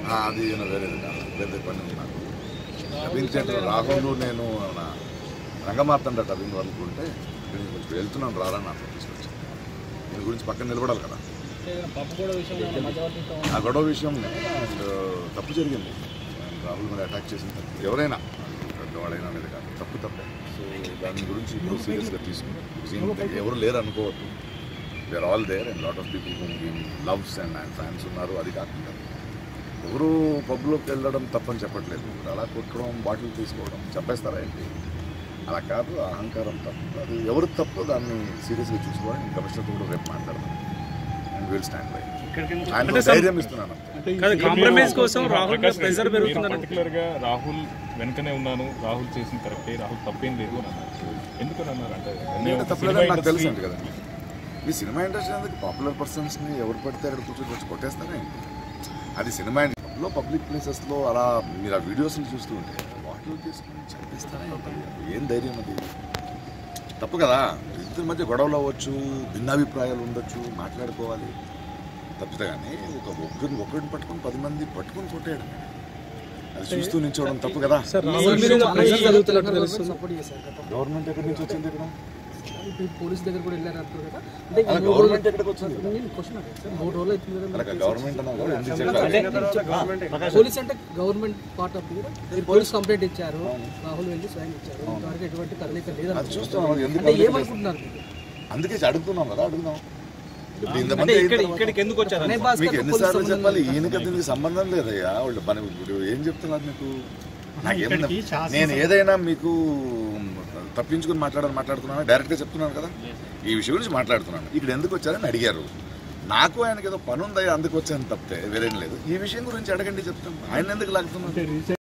ఆ, అది ఈయన వేరేది కాదు పెద్ద పని ఉంది నాకు డబ్బింగ్ సెంటర్ రాహుల్ నేను నా రంగమార్తండ డబ్బింగ్ వరకు ఉంటే నేను కొంచెం వెళ్తున్నాను రారా నాకు తీసుకొచ్చి దీని గురించి పక్కన నిలబడాలి కదా పప్పు కూడా విషయంలో మధ్యవర్తిత్వం ఆ గొడవ విషయం అండ్ తప్పు జరిగింది And రాహుల్ మీద అటాక్ చేసిన తప్పు ఎవరైనా పెద్దవాడైనా అనేది కాదు తప్పు తప్పే సో దాని గురించి ఇప్పుడు సీరియస్గా తీసుకున్నాం ఎవరు లేరు అనుకోవద్దు where all there and lot of people whom game loves and and fans ఉన్నారు అది కాకుండా ఎవరు పబ్లోకి వెళ్ళడం తప్పని చెప్పట్లేదు అలా కొట్టడం బాటిల్ తీసుకోవడం చెప్పేస్తారా ఏంటి అలా కాదు ఆ అహంకారం తప్పు అది ఎవరు తప్పు దాన్ని సీరియస్గా చూసుకోవాలి కమిషనర్తో కూడా రేపు మాట్లాడదాం అండ్ విల్ స్టాండ్ బై ఆయన ధైర్యం ఇస్తున్నాను అంతే. కాదు కాంప్రమైజ్ కోసం రాహుల్ మీద ప్రెజర్ మీరు పెరుగుతుందని పర్టికులర్ గా రాహుల్ వెనకనే ఉన్నాను రాహుల్ చేసిన కరెక్టే రాహుల్ తప్పేం లేదు అని అన్నారు ఎందుకని అన్నారు అంటే నేను సినిమా తప్పలేదని నాకు తెలుసు ఇండస్ట్రీ- అండి కదా ఈ సినిమా ఇండస్ట్రీ అనేది పాపులర్ పర్సన్స్ని ఎవరు పడితే అక్కడ కూర్చొని వచ్చి కొట్టేస్తారా ఏంటి అది సినిమా లో పబ్లిక్ ప్లేసెస్లో అలా మీరు ఆ వీడియోస్ని చూస్తూ ఉంటే వాటిలో తీసుకుని చంపేస్తారా ఏంటి? ఏం ధైర్యం అది తప్పు కదా ఇద్దరి మధ్య గొడవలు అవ్వచ్చు భిన్నాభిప్రాయాలు ఉండొచ్చు మాట్లాడుకోవాలి తప్పితే కానీ ఒక ఒక్కరిని ఒక్కరిని పట్టుకొని పది మంది పట్టుకొని కొట్టేయడం అది చూస్తూ నించోవడం తప్పు కదా సార్ రాహుల్ మీద ప్రెజర్ జరుగుతున్నట్టు తెలుస్తుంది సపోర్ట్ చేశారు గతంలో. గవర్నమెంట్ ఎక్కడి నుంచి వచ్చింది ఇక్కడ ఇప్పుడు పోలీస్ దగ్గర కూడా వెళ్ళారు అంటారు కదా అంటే ఈ అలా మూడు గవర్నమెంట్ రోజులు- ఎక్కడికి వచ్చింది నేను క్వశ్చన్ అడిగాను సార్ మూడు రోజులు అవుతుంది కదా అలా మీరు గవర్నమెంట్ అన్నారు కదా, ఎందుకు చెప్పాలి? అంటే పోలీస్ అంటే గవర్నమెంట్ పార్ట్ ఆఫ్ కదా మీరు పోలీస్ కంప్లైంట్ ఇచ్చారు రాహుల్ వెళ్ళి స్వయం ఇచ్చారు ఇంతవరకు ఎటువంటి కదలిక లేదు అది చూస్తున్నాం అది ఎందుకు అంటే అందుకే ఏమనుకుంటున్నారు మీరు? అందుకే అడుగుతున్నాం కదా అడుగుదాం ఇప్పుడు అంటే ఇంతమంది అయిన ఇక్కడ తర్వాత ఇక్కడికి ఎందుకు వచ్చారు అనే భాస్కర్ మీకు తో ఎన్నిసార్లు పోలీస్ చెప్పాలి సంబంధం ఈయనకి దీనికి సంబంధం లేదయ్యా వాళ్ళు మన ఇప్పుడు ఏం చెప్తున్నారు మీకు నాకేమన్నా నేను ఏదైనా మీకు తప్పించుకుని మాట్లాడాలని మాట్లాడుతున్నాను డైరెక్ట్గా చెప్తున్నాను కదా ఈ విషయం గురించి మాట్లాడుతున్నాను ఇక్కడ ఎందుకు వచ్చారని అడిగారు నాకు ఆయనకి ఏదో పని ఉందా అందుకు వచ్చాను తప్పితే వేరేం లేదు ఈ విషయం గురించి అడగండి చెప్తాను ఆయన ఎందుకు లాగుతున్నాను